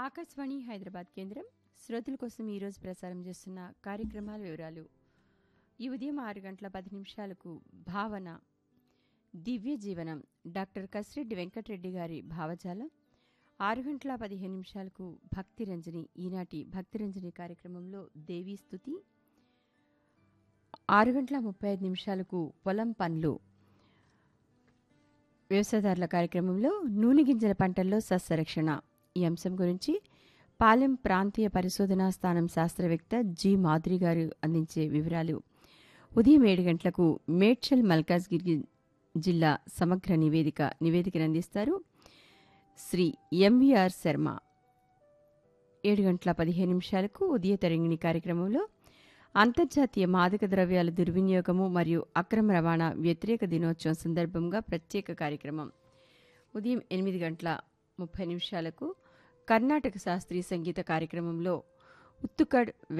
ఆకాశవాణి హైదరాబాద్ కేంద్రం శ్రోతల కోసం ఈరోజు ప్రసారం చేస్తున్న కార్యక్రమాల వివరాలు ఈ ఉదయం ఆరు గంటల పది నిమిషాలకు భావన దివ్య జీవనం డాక్టర్ కసిరెడ్డి వెంకటరెడ్డి గారి భావజాలం ఆరు గంటల పదిహేను నిమిషాలకు భక్తి రంజని ఈనాటి భక్తి రంజని కార్యక్రమంలో దేవీ స్తుతి ఆరు గంటల ముప్పై ఐదు నిమిషాలకు పొలం పనులు వ్యవసాయదారుల కార్యక్రమంలో నూనె గింజల పంటల్లో సస్యరక్షణ ఈ అంశం గురించి పాలెం ప్రాంతీయ పరిశోధనా స్థానం శాస్త్రవేత్త జి మాధురి గారు అందించే వివరాలు ఉదయం ఏడు గంటలకు మేడ్చల్ మల్కాజ్గిరి జిల్లా సమగ్ర నివేదిక నివేదికను అందిస్తారు శ్రీ ఎంవిఆర్ శర్మ ఏడు గంటల పదిహేను నిమిషాలకు ఉదయ తరంగిణి కార్యక్రమంలో అంతర్జాతీయ మాదక ద్రవ్యాల దుర్వినియోగము మరియు అక్రమ రవాణా వ్యతిరేక దినోత్సవం సందర్భంగా ప్రత్యేక కార్యక్రమం ఉదయం ఎనిమిది గంటల ముప్పై నిమిషాలకు కర్ణాటక శాస్త్రీయ సంగీత కార్యక్రమంలో ఉత్తుకడ్